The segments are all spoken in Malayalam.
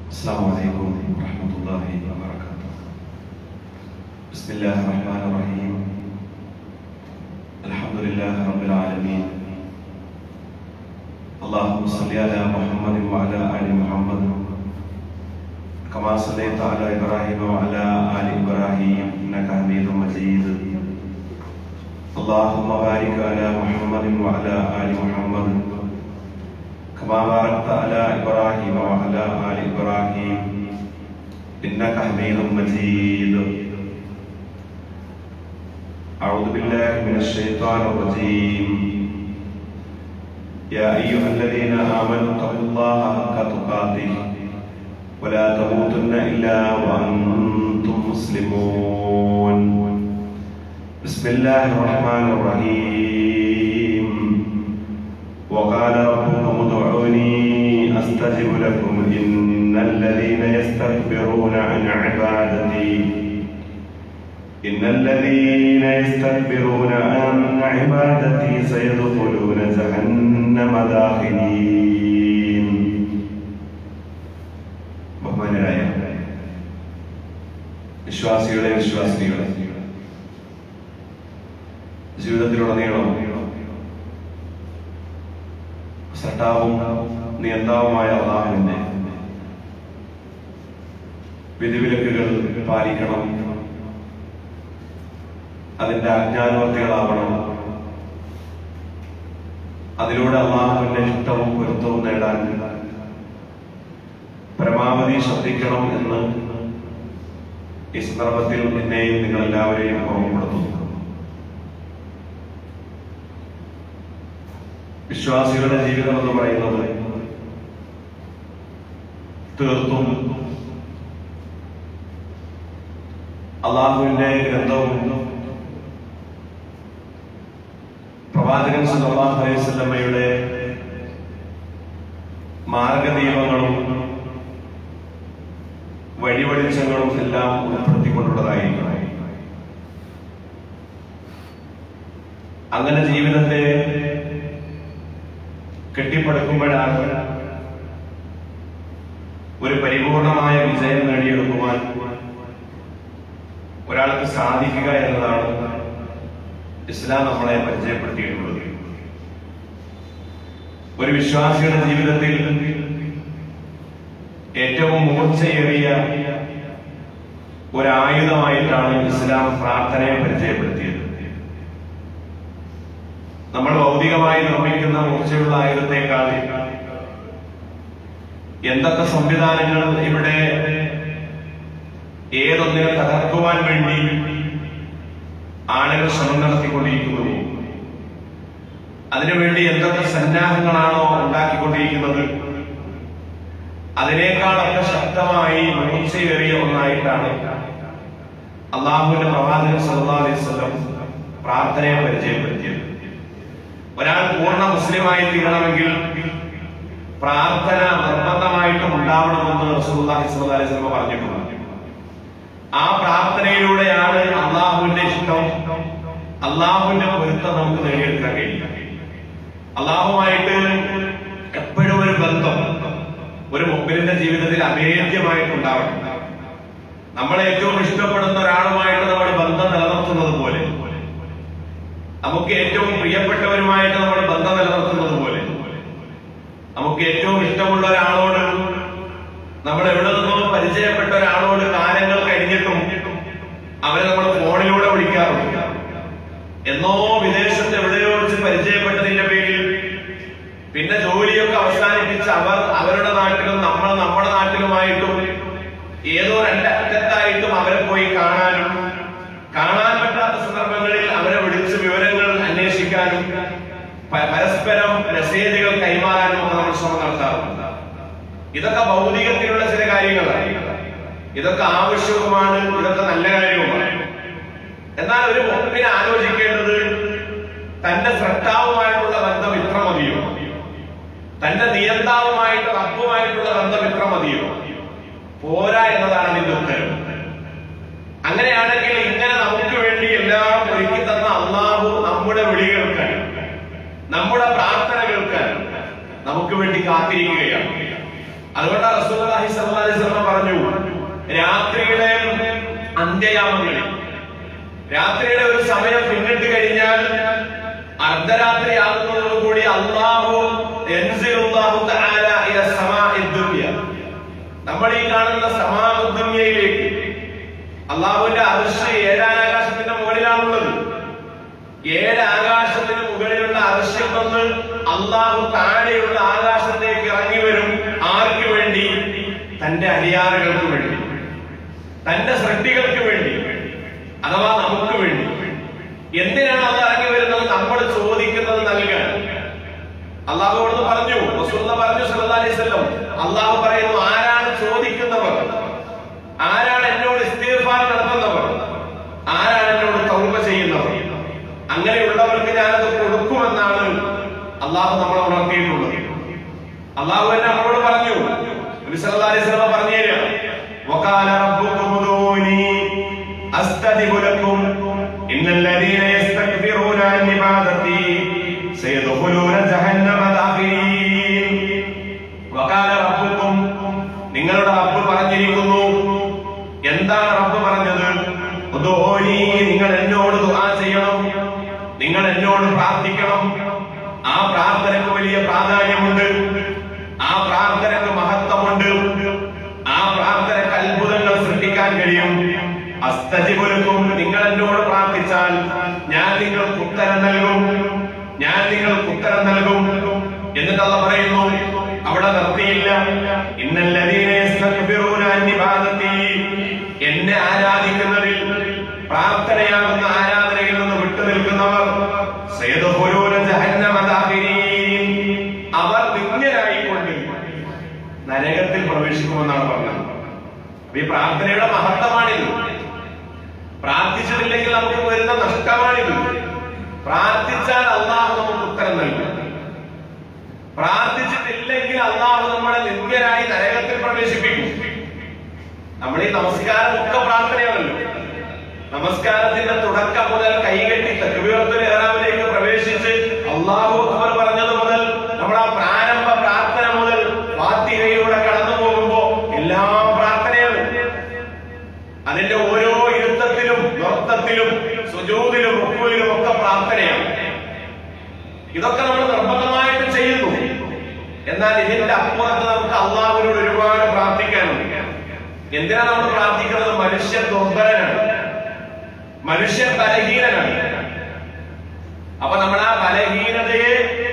السلام عليكم ورحمة الله وبركاته بسم الله الرحمن الرحيم الحمد لله رب العالمين اللهم صل على محمد وعلى آل محمد كما صليت على إبراهيم وعلى آل إبراهيم إنك حميد مجيد اللهم بارك على محمد وعلى آل محمد كما باركت على إبراهيم وعلى آل إبراهيم إنك حميد مجيد أعوذ بالله من الشيطان الرجيم يا أيها الذين آمنوا اتقوا الله حق تقاته ولا تموتن إلا وأنتم مسلمون بسم الله الرحمن الرحيم وقال ربكم ادعوني استجب لكم ان الذين يستكبرون عن عبادتي ان الذين يستكبرون عن عبادتي سيدخلون جهنم داخلين ബഹുമാനരായ വിശ്വാസികളെ വിശ്വാസിനികളെ ജീവിതത്തിലുടനീളം സട്ടാവും നിയന്താവുമായ അള്ളാഹുവിന്റെ വിധിവിലക്കുകൾ പാലിക്കണം അതിന്റെ അജ്ഞാനവർത്തികളാവണം അതിലൂടെ അള്ളാഹുവിന്റെ ഇഷ്ടവും പൊരുത്തവും നേടാൻ പരമാവധി ശ്രദ്ധിക്കണം എന്ന് ഈ സന്ദർഭത്തിൽ എന്നെയും നിങ്ങൾ എല്ലാവരെയും ഓർമ്മപ്പെടുത്തുന്നു വിശ്വാസികളുടെ ജീവിതം എന്ന് പറയുന്നത് തീർത്തും അള്ളാഹുവിന്റെ ഗ്രന്ഥവും പ്രവാചകൻ സല്ലല്ലാഹു അലൈഹി വസല്ലമയുടെ മാർഗദീപങ്ങളും വഴിവെളിച്ചങ്ങളും എല്ലാം ഉൾപ്പെടുത്തിക്കൊണ്ടുള്ളതായിരിക്കണം അങ്ങനെ ജീവിതത്തെ കെട്ടിപ്പടുക്കുമ്പോഴാണ് ഒരു പരിപൂർണമായ വിജയം നേടിയെടുക്കുവാൻ ഒരാൾക്ക് സാധിക്കുക എന്നതാണ് ഇസ്ലാം നമ്മളെ പരിചയപ്പെടുത്തിയിട്ടുള്ളത് ഒരു വിശ്വാസിയുടെ ജീവിതത്തിൽ ഏറ്റവും മൂർച്ചയേറിയ ഒരായുധമായിട്ടാണ് ഇസ്ലാം പ്രാർത്ഥനയെ പരിചയപ്പെടുത്തിയത് നമ്മൾ ഭൗതികമായി നിർമ്മിക്കുന്ന മൂർച്ചയുള്ള ആയുധത്തെക്കാൾ എന്തൊക്കെ സംവിധാനങ്ങൾ ഇവിടെ ഏതൊന്നിനെ തകർക്കുവാൻ വേണ്ടി ആളുകൾ ശ്രമം നടത്തിക്കൊണ്ടിരിക്കുന്നു അതിനുവേണ്ടി എന്തൊക്കെ സന്നാഹങ്ങളാണോ ഉണ്ടാക്കിക്കൊണ്ടിരിക്കുന്നത് അതിനേക്കാളൊക്കെ ശക്തമായി മൂർച്ചയേറിയ ഒന്നായിട്ടാണ് അള്ളാഹുവിന്റെ പ്രവാചകൻ സല്ലല്ലാഹു അലൈഹി വസല്ലം പ്രാർത്ഥനയെ പരിചയപ്പെടുത്തിയത് ഒരാൾ പൂർണ്ണ മുസ്ലിമായി തീരണമെങ്കിൽ പ്രാർത്ഥന നിർബന്ധമായിട്ടും ഉണ്ടാവണമെന്ന് റസൂലുള്ളാഹി സ്വല്ലല്ലാഹു അലൈഹി വസല്ലം പറഞ്ഞിട്ടുണ്ട് ആ പ്രാർത്ഥനയിലൂടെയാണ് അള്ളാഹുവിന്റെ ഇഷ്ടം അള്ളാഹുവിന്റെ പൊരുത്തം നമുക്ക് നേടിയെടുക്കാൻ കഴിയും അള്ളാഹുമായിട്ട് എപ്പോഴും ഒരു ബന്ധം ഒരു മുമ്പിലിന്റെ ജീവിതത്തിൽ അഭേദ്യമായിട്ടുണ്ടാവണം നമ്മൾ ഏറ്റവും ഇഷ്ടപ്പെടുന്ന ഒരാളുമായിട്ട് നമ്മൾ ബന്ധം നിലനിർത്തുന്നത് പോലെ നമുക്ക് ഏറ്റവും പ്രിയപ്പെട്ടവരുമായിട്ട് നമ്മൾ ബന്ധം നിലനിർത്തുന്നത് പോലെ നമുക്ക് ഏറ്റവും ഇഷ്ടമുള്ള ഒരാളോട് നമ്മൾ എവിടെ നിന്നോ പരിചയപ്പെട്ട ഒരാളോട് കാലങ്ങൾ കഴിഞ്ഞിട്ടും അവരെ നമ്മൾ ഫോണിലൂടെ വിളിക്കാറുണ്ട് എന്നോ വിദേശത്ത് എവിടെയോ വെച്ച് പരിചയപ്പെട്ടതിന്റെ പേരിൽ പിന്നെ ജോലിയൊക്കെ അവസാനിപ്പിച്ച് അവർ അവരുടെ നാട്ടിലും നമ്മൾ നമ്മുടെ നാട്ടിലുമായിട്ടും ഏതോ രണ്ടറ്റത്തായിട്ടും അവരെ പോയി കാണാനും കാണാൻ പറ്റാത്ത സന്ദർഭങ്ങളിൽ അവരെ വിളിച്ച് വിവരങ്ങൾ അന്വേഷിക്കാനും പ- പരസ്പരം മെസ്സേജുകൾ കൈമാറാനും ഒക്കെ നമ്മൾ ശ്രമം നടത്താറുണ്ട് ഇതൊക്കെ ഭൗതികത്തിലുള്ള ചില കാര്യങ്ങളാണ് ഇതൊക്കെ ആവശ്യവുമാണ് ഇതൊക്കെ നല്ല കാര്യവുമാണ് എന്നാൽ ഒരു മുമ്പിനെ ആലോചിക്കേണ്ടത് തന്റെ സൃഷ്ടാവുമായിട്ടുള്ള ബന്ധം ഇത്ര മതിയോ തന്റെ നിയന്താവുമായിട്ട് റബ്ബുമായിട്ടുള്ള ബന്ധം ഇത്ര മതിയോ പോരാ എന്നതാണ് അതിന്റെ ഉത്തരം അങ്ങനെയാണെങ്കിൽ ഇങ്ങനെ നമുക്ക് വേണ്ടി എല്ലാം ഒരുക്കി തന്ന അള്ളാഹു നമ്മുടെ വിളി കേൾക്കാൻ നമ്മുടെ പ്രാർത്ഥന കേൾക്കാൻ നമുക്ക് വേണ്ടി കാത്തിരിക്കുകയാണ് അതുകൊണ്ടാണ് റസൂലുള്ളാഹി സ്വല്ലല്ലാഹു അലൈഹി വസല്ലം ഉദയയാമങ്ങളിൽ രാത്രിയുടെ ഒരു സമയം പിന്നിട്ട് കഴിഞ്ഞാൽ അർദ്ധരാത്രി ആകുന്നതോടുകൂടി അള്ളാഹു യൻസിലുല്ലാഹു തആല ഇല സമാഇ ദുനിയ നമ്മൾ ഈ കാണുന്ന സമാദുന്യയിലേക്ക് അള്ളാഹുവിന്റെ അർശ് ഏഴാം ആകാശത്തിന്റെ മുകളിലാണുള്ളത് ഏഴ് ആകാശത്തിന് മുകളിലുള്ള അർശിൽ നിന്ന് അള്ളാഹു താഴെയുള്ള ആകാശത്തേക്ക് ഇറങ്ങി വരും ആർക്ക് വേണ്ടി തന്റെ അടിയാറുകൾക്ക് വേണ്ടി തന്റെ സൃഷ്ടികൾക്ക് വേണ്ടി അഥവാ നമുക്ക് വേണ്ടി എന്തിനാണ് അത് ഇറങ്ങി വരുന്നത് നമ്മൾ ചോദിക്കുന്നത് നൽകാൻ അള്ളാഹു അവിടുന്ന് പറഞ്ഞു റസൂലുള്ള പറഞ്ഞു സല്ലല്ലാഹു അലൈഹി വസല്ലം അള്ളാഹു പറയുന്നു ആരാണ് ചോദിക്കുന്നവർ ആരാണ് എന്നോട് ഇസ്തിഗ്ഫാർ നടത്തുന്നവർ ആരാണ് എന്നോട് തൗബ ചെയ്യുന്നവർ അങ്ങനെയുള്ളവർക്ക് ഞാനത് കൊടുക്കുമെന്നാണ് അള്ളാഹു നമ്മളെ ഉണർത്തിയിട്ടുള്ളത് അള്ളാഹു തന്നെ നമ്മളോട് പറഞ്ഞു നബി സല്ലല്ലാഹു അലൈഹി വസല്ലം പറഞ്ഞു തരാം വഖാല റബ്ബുക്കും ഉദൂനി അസ്തജിബു ലക്കും ഇന്നല്ലദീന യസ്തക്ബിറൂന അൻ ഇബാദതി സയദ്ഖുലൂന ജഹന്നമ ദാഖിലീൻ വഖാല റബ്ബുക്കും നിങ്ങളുടെ റബ്ബ് പറഞ്ഞിരിക്കുന്നു എന്താണ് റബ്ബ് പറഞ്ഞത് ഉദൂനി നിങ്ങൾ എന്നോട് ദുആ ചെയ്യണം നിങ്ങൾ എന്നോട് പ്രാർത്ഥിക്കണം ആ പ്രാർത്ഥനയ്ക്ക് വലിയ പ്രാധാന്യമുണ്ട് ആ പ്രാർത്ഥനയ്ക്ക് മഹത്വമുണ്ട് ആ പ്രാർത്ഥനയ്ക്ക് അത്ഭുതങ്ങൾ സൃഷ്ടിക്കാൻ കഴിയും അസ്തജിപുലക്കും നിങ്ങൾ എന്നോട് പ്രാർത്ഥിച്ചാൽ ഞാൻ നിങ്ങൾക്ക് ഉത്തരം നൽകും ഞാൻ നിങ്ങൾക്ക് ഉത്തരം നൽകും എന്നിട്ട് അള്ള പറയുന്നു അവിടെ നിർത്തിയില്ല ഇന്നല്ലദീന യസ്തക്ബിറൂന അൻ ഇബാദതി എന്നെ ആരാധിക്കുന്നതിൽ പ്രാർത്ഥനയാകുന്ന ആരാധനയിൽ നിന്ന് വിട്ടുനിൽക്കുന്നവർ സയദ്ഖുലൂന ജഹന്നമ ദാഖിലീൻ അവർ നിന്ദ്യരായിക്കൊണ്ട് നരകത്തിൽ പ്രവേശിക്കുമെന്നാണ് പറഞ്ഞത് അപ്പൊ ഈ പ്രാർത്ഥനയുടെ മഹത്വമാണിത് പ്രാർത്ഥിച്ചിട്ടില്ലെങ്കിൽ നമുക്ക് വരുന്ന നഷ്ടമാണിത് പ്രാർത്ഥിച്ചാൽ അള്ളാഹു നമുക്ക് ഉത്തരം നൽകും പ്രാർത്ഥിച്ചിട്ടില്ലെങ്കിൽ അള്ളാഹു നമ്മളെ നിന്ദ്യരായി നരകത്തിൽ പ്രവേശിപ്പിക്കും നമ്മൾ ഈ നമസ്കാരം ഒക്കെ പ്രാർത്ഥനയാണല്ലോ നമസ്കാരത്തിന്റെ തുടക്കം മുതൽ കൈകെട്ടി തക്ബീറത്തുൽ ഇഹ്റാമിലേക്ക് പ്രവേശിച്ച് അള്ളാഹു അക്ബർ പറഞ്ഞത് മുതൽ നമ്മുടെ ആ പ്രാരംഭ പ്രാർത്ഥന മുതൽ ഫാത്തിഹയിലൂടെ കടന്നു പോകുമ്പോ എല്ലാം പ്രാർത്ഥനയാണ് അതിന്റെ ഓരോ ഇരുത്തത്തിലും നൃത്തത്തിലും സുജൂതിലും റുക്കുവിലും ഒക്കെ പ്രാർത്ഥനയാണ് ഇതൊക്കെ നമ്മൾ നിർബന്ധമായിട്ട് ചെയ്യുന്നു എന്നാൽ ഇതിന്റെ അപ്പുറത്ത് നമുക്ക് അള്ളാഹുവിനോട് ഒരുപാട് പ്രാർത്ഥിക്കാനുണ്ട് എന്തിനാണ് നമ്മൾ പ്രാർത്ഥിക്കുന്നത് മനുഷ്യൻ ദുർബലനാണ് മനുഷ്യൻ ബലഹീനനാണ് അപ്പൊ നമ്മൾ ആ ബലഹീനതയെ